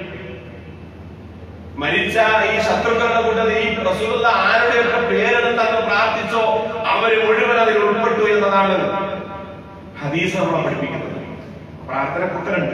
മരിച്ച ഈ ശത്രുക്കളുടെ കൂട്ടത്തിൽ ഈ റസൂലുള്ള ആരുടെയൊക്കെ പേരെടുത്ത് അങ്ങ് പ്രാർത്ഥിച്ചോ അവര് മുഴുവൻ അതിൽ ഉൾപ്പെട്ടു എന്നതാണ് ഹദീസ് നമ്മളെ പഠിപ്പിക്കുന്നത് പ്രാർത്ഥന കുത്തലുണ്ട്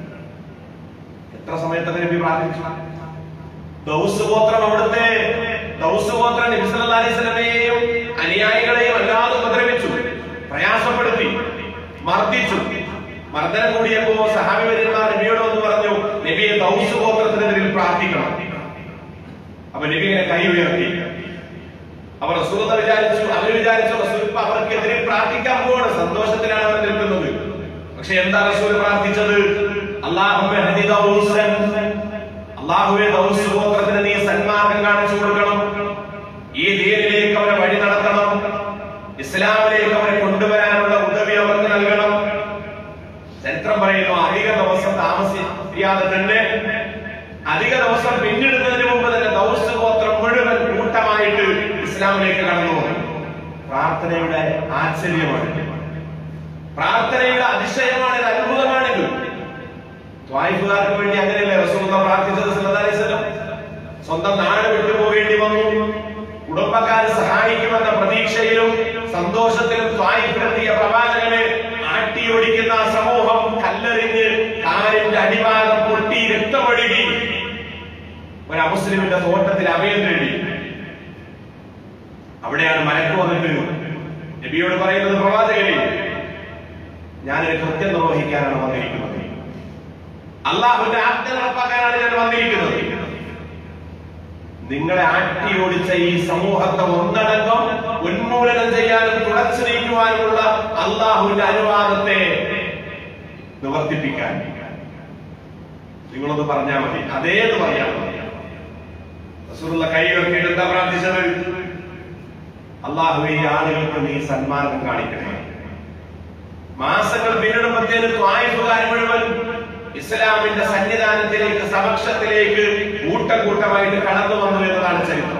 എത്ര സമയത്തൊക്കെ നബി പ്രാർത്ഥിച്ചു ദൗസ് ഗോത്രം അവിടുത്തെ ദൗസ് ഗോത്രം നബി സല്ലല്ലാഹു അലൈഹി വസല്ലമയെയും അനുയായികളെയും അല്ലാതെ ഉപദ്രവിച്ചു പ്രയാസപ്പെടുത്തി മർദ്ദിച്ചു മർദ്ദനം കൂടിയപ്പോ സഹാബി വരുന്ന നബിയോട് വന്ന് പറഞ്ഞു നബിയെ ദൗസ് ഗോത്രത്തിനെതിരിൽ പ്രാർത്ഥിക്കണം അപ്പൊ നബി ഇങ്ങനെ കൈ ഉയർത്തി അവർ റസൂൽ വിചാരിച്ചു അവർ വിചാരിച്ചു റസൂൽ ഇപ്പൊ അവർക്കെതിരെ പ്രാർത്ഥിക്കാൻ പോവാണ് സന്തോഷത്തിലാണ് അവർ നിൽക്കുന്നത് പക്ഷെ എന്താ റസൂൽ പ്രാർത്ഥിച്ചത് അള്ളാഹുവെ ഹദി ദൗസൻ അള്ളാഹുവെ ദൗസ് ഗോത്രത്തിന് നീ സന്മാർഗം കാണിച്ചു കൊടുക്കണം ഈ ദീനിലേക്ക് അവരെ വഴി നടത്തണം ഇസ്ലാമിലേക്ക് അവരെ കൊണ്ടുവരാനുള്ള ഉദവി അവർക്ക് നൽകണം ചരിത്രം പറയുന്നു അധിക ദിവസം താമസിയാതെ തന്നെ അധിക ദിവസം പിന്നിടുന്നതിന് മുമ്പ് തന്നെ ദൗസ് ഗോത്രം മുഴുവൻ കൂട്ടമായിട്ട് ഇസ്ലാമിലേക്ക് കടന്നു വന്നു പ്രാർത്ഥനയുടെ ആശ്ചര്യമാണ് പ്രാർത്ഥനയുടെ അതിശയമാണ് ഇത് അത്ഭുതമാണിത് ത്വായിഫുകാർക്ക് വേണ്ടി അങ്ങനെയല്ലേ റസൂല പ്രാർത്ഥിച്ചത് സല്ലല്ലാഹു അലൈഹി വസല്ലം സ്വന്തം നാട് വിട്ടു പോകേണ്ടി വന്നു കുടുംബക്കാരെ സഹായിക്കുമെന്ന പ്രതീക്ഷയിലും സന്തോഷത്തിലും ത്വായിഫിലെത്തിയ പ്രവാചകനെ ആട്ടിയോടിക്കുന്ന ആ സമൂഹം കല്ലെറിഞ്ഞ് കാലിന്റെ അടിഭാഗം പൊട്ടി രക്തമൊഴുകി ഒരു അമുസ്ലിമിന്റെ തോട്ടത്തിൽ അഭയം തേടി അവിടെയാണ് മലക്ക് വന്നിട്ട് നബിയോട് പറയുന്നത് പ്രവാചകനെ ഞാനൊരു കൃത്യം നിർവഹിക്കാനാണ് വന്നിരിക്കുന്നത് അള്ളാഹുവിന്റെ ആജ്ഞ നടപ്പാക്കാനാണ് ഞാൻ വന്നിരിക്കുന്നത് നിങ്ങളെ ആട്ടി ഓടിച്ച ഈ സമൂഹത്തെ ഒന്നടങ്കം ഉന്മൂലനം ചെയ്യാനും തുടച്ചു നീക്കുവാനുമുള്ള അള്ളാഹുവിന്റെ അനുവാദത്തെ നിവർത്തിപ്പിക്കാൻ നിങ്ങളൊന്ന് പറഞ്ഞാൽ മതി അതേന്ന് പറഞ്ഞാൽ മതി റസൂലുള്ള കൈ ഉയർത്തിയിട്ട് എന്താ പ്രാർത്ഥിച്ചത് അള്ളാഹു ഈ ആളുകൾക്ക് നീ സന്മാർഗം കാണിക്കണേ മാസങ്ങൾ പിന്നിടുമ്പത്തേന് ത്വായിഫുകാർ മുഴുവൻ ഇസ്ലാമിന്റെ സന്നിധാനത്തിലേക്ക് സമക്ഷത്തിലേക്ക് കൂട്ടം കൂട്ടമായിട്ട് കടന്നു വന്നു എന്നതാണ് ചരിത്രം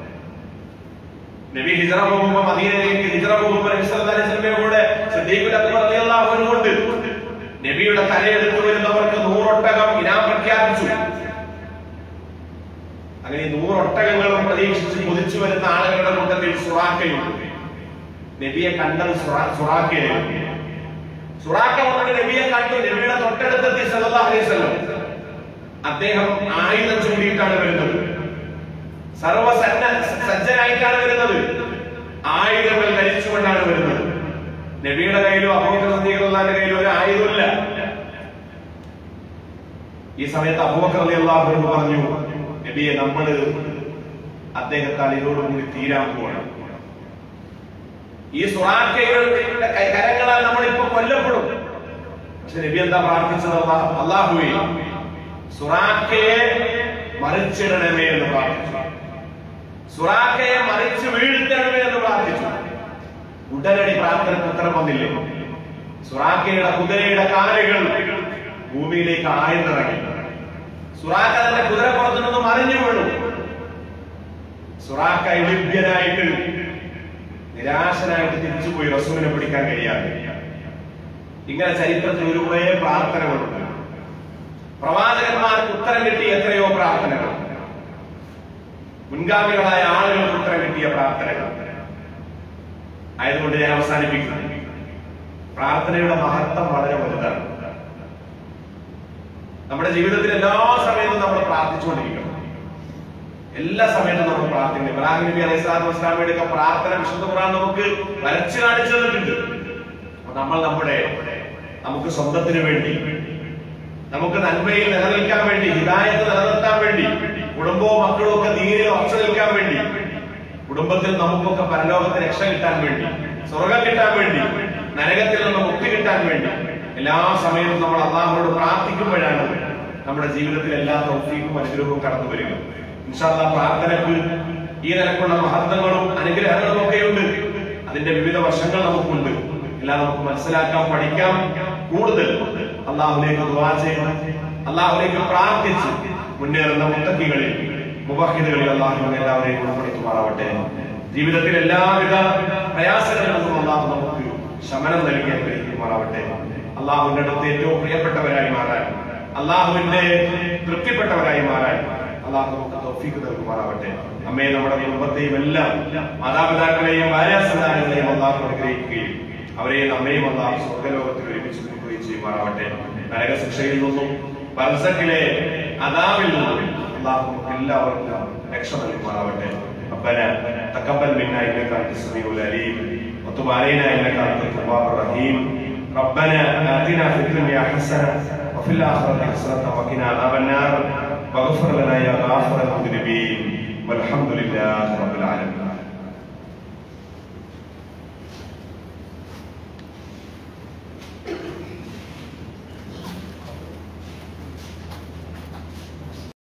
നബി ഹിജറ പോകുമ്പോ മദീനയിലേക്ക് ഹിജറ പോകുമ്പോ നബി സല്ലല്ലാഹു അലൈഹി വസല്ലമയുടെ കൂടെ സിദ്ദീഖുൽ അക്ബർ റളിയല്ലാഹു അൻഹു ഉണ്ട് നബിയുടെ തലയെടുത്ത് വരുന്നവർക്ക് നൂറൊട്ടകം ഒട്ടകങ്ങളും പ്രതീക്ഷിച്ച് കുതിച്ചു വരുന്ന ആളുകളുടെ കൂട്ടത്തിൽ സുറാക്കയും നബിയെ കണ്ടത് സുറാ- സുറാക്കയായിരുന്നു സുറാക്ക വന്നിട്ട് നബിയെ കണ്ടു നബിയുടെ തൊട്ടടുത്തെത്തി സല്ലല്ലാഹു അലൈഹി വസല്ലം അദ്ദേഹം ആയുധം ചൂണ്ടിയിട്ടാണ് വരുന്നത് സർവസന്ന സജ്ജനായിട്ടാണ് വരുന്നത് ആയുധങ്ങൾ ധരിച്ചുകൊണ്ടാണ് വരുന്നത് നബിയുടെ കയ്യിലോ അബൂബക്കറിന്റെ കയ്യിലോ ഒരു ആയുധമില്ല ഈ സമയത്ത് അബൂബക്കർ അള്ളാഹു പറഞ്ഞു നബിയെ നമ്മൾ അദ്ദേഹത്താൽ ഇതോടുകൂടി തീരാൻ പോകണം ഈ സുറാക്കയുടെ ക- കരങ്ങളാൽ നമ്മൾ ഇപ്പൊ കൊല്ലപ്പെടും പക്ഷെ നബി എന്താ പ്രാർത്ഥിച്ചത് അല്ലാഹ്- അല്ലാഹുവേ സുറാക്കയെ മറിച്ചിടണമേ എന്ന് പ്രാർത്ഥിച്ചു സുറാക്കയെ മറിച്ച് വീഴ്ത്തണമേ എന്ന് പ്രാർത്ഥിച്ചു ഉടനടി പ്രാർത്ഥനയ്ക്ക് ഉത്തരം വന്നില്ലേ സുറാക്കയുടെ കുതിരയുടെ കാലുകൾ ഭൂമിയിലേക്ക് ആഴ്ന്നിറങ്ങി സുറാക്ക തന്റെ കുതിരപ്പുറത്തു നിന്ന് മറിഞ്ഞു വീണു സുറാക്ക ഇളിഭ്യനായിട്ട് നിരാശനായിട്ട് തിരിച്ചുപോയി റസൂലിനെ പിടിക്കാൻ കഴിയാതെ ഇങ്ങനെ ചരിത്രത്തിൽ ഒരു കുറേ പ്രാർത്ഥനകളുണ്ട് പ്രവാചകന്മാർക്ക് ഉത്തരം കിട്ടിയ എത്രയോ പ്രാർത്ഥനകൾ മുൻഗാമികളായ ആളുകൾക്ക് ഉത്തരം കിട്ടിയ പ്രാർത്ഥനകൾ ആയതുകൊണ്ട് ഞാൻ അവസാനിപ്പിക്കുന്നു പ്രാർത്ഥനയുടെ മഹത്വം വളരെ വലുതാണ് നമ്മുടെ ജീവിതത്തിൽ എല്ലാ സമയത്തും നമ്മൾ പ്രാർത്ഥിച്ചുകൊണ്ടിരിക്കണം എല്ലാ സമയത്തും നമ്മൾ പ്രാർത്ഥിക്കണം ഇബ്രാഹിം നബി അലൈഹി സ്വലാത്തു വസ്സലാമയുടെ ഒക്കെ പ്രാർത്ഥന വിശുദ്ധ ഖുർആൻ നമുക്ക് വരച്ചു കാണിച്ചു തന്നിട്ടുണ്ട് അപ്പൊ നമ്മൾ നമ്മുടെ നമുക്ക് സ്വന്തത്തിന് വേണ്ടി നമുക്ക് നന്മയിൽ നിലനിൽക്കാൻ വേണ്ടി ഹിദായത്ത് നിലനിർത്താൻ വേണ്ടി കുടുംബവും മക്കളും ഒക്കെ ദീനിൽ ഉറച്ചു നിൽക്കാൻ വേണ്ടി കുടുംബത്തിൽ നമുക്കൊക്കെ പരലോകത്ത് രക്ഷ കിട്ടാൻ വേണ്ടി സ്വർഗം കിട്ടാൻ വേണ്ടി നരകത്തിൽ നിന്ന് മുക്തി കിട്ടാൻ വേണ്ടി എല്ലാ സമയത്തും നമ്മൾ അള്ളാഹുനോട് പ്രാർത്ഥിക്കുമ്പോഴാണ് നമ്മുടെ ജീവിതത്തിൽ എല്ലാ തൗഫീഖും അനുഗ്രഹവും കടന്നു വരിക ഇൻഷാല്ലാ പ്രാർത്ഥനക്ക് ഈ നിലക്കുള്ള മഹത്വങ്ങളും അനുഗ്രഹങ്ങളും ഒക്കെയുണ്ട് അതിന്റെ വിവിധ വശങ്ങൾ നമുക്കുണ്ട് എല്ലാം നമുക്ക് മനസ്സിലാക്കാം പഠിക്കാം കൂടുതൽ അള്ളാഹുലേക്ക് ദുആ ചെയ്യണം അള്ളാഹുലേക്ക് പ്രാർത്ഥിച്ച് മുന്നേറുന്ന മുത്തക്കികളിൽ മുബഹിദുകളിൽ അള്ളാഹു എല്ലാവരെയും ഉൾപ്പെടുത്തുമാറാവട്ടെ ജീവിതത്തിൽ എല്ലാവിധ പ്രയാസങ്ങളിൽ നിന്നും അള്ളാഹു നമുക്ക് ശമനം നൽകി അനുഗ്രഹിക്കുമാറാവട്ടെ അള്ളാഹുവിന്റെ അടുത്ത് ഏറ്റവും പ്രിയപ്പെട്ടവരായി മാറാൻ അള്ളാഹുവിന്റെ തൃപ്തിപ്പെട്ടവരായി മാറാൻ അള്ളാഹു നമുക്ക് തൗഫീഖ് നൽകുമാറാവട്ടെ അമ്മയെ നമ്മുടെ കുടുംബത്തെയും എല്ലാം മാതാപിതാക്കളെയും ഭാര്യാസന്താനങ്ങളെയും അള്ളാഹു അനുഗ്രഹിക്കുകയും അവരെയും നമ്മയും അള്ളാഹു സ്വർഗലോകത്തിൽ ഒരുമിച്ച് കൊണ്ടുപോയി ചെയ്യുമാറാവട്ടെ നരകശിക്ഷയിൽ നിന്നും ബർസക്കിലെ അതാവിൽ നിന്നും അള്ളാഹു നമുക്ക് എല്ലാവർക്കും രക്ഷ നൽകുമാറാവട്ടെ ربنا تقبل منا انك انت السميع العليم وتب علينا انك انت التواب الرحيم ربنا اتنا في الدنيا حسنه وفي الاخره حسنه وقنا عذاب النار واغفر لنا يا غافر المذنبين والحمد لله رب العالمين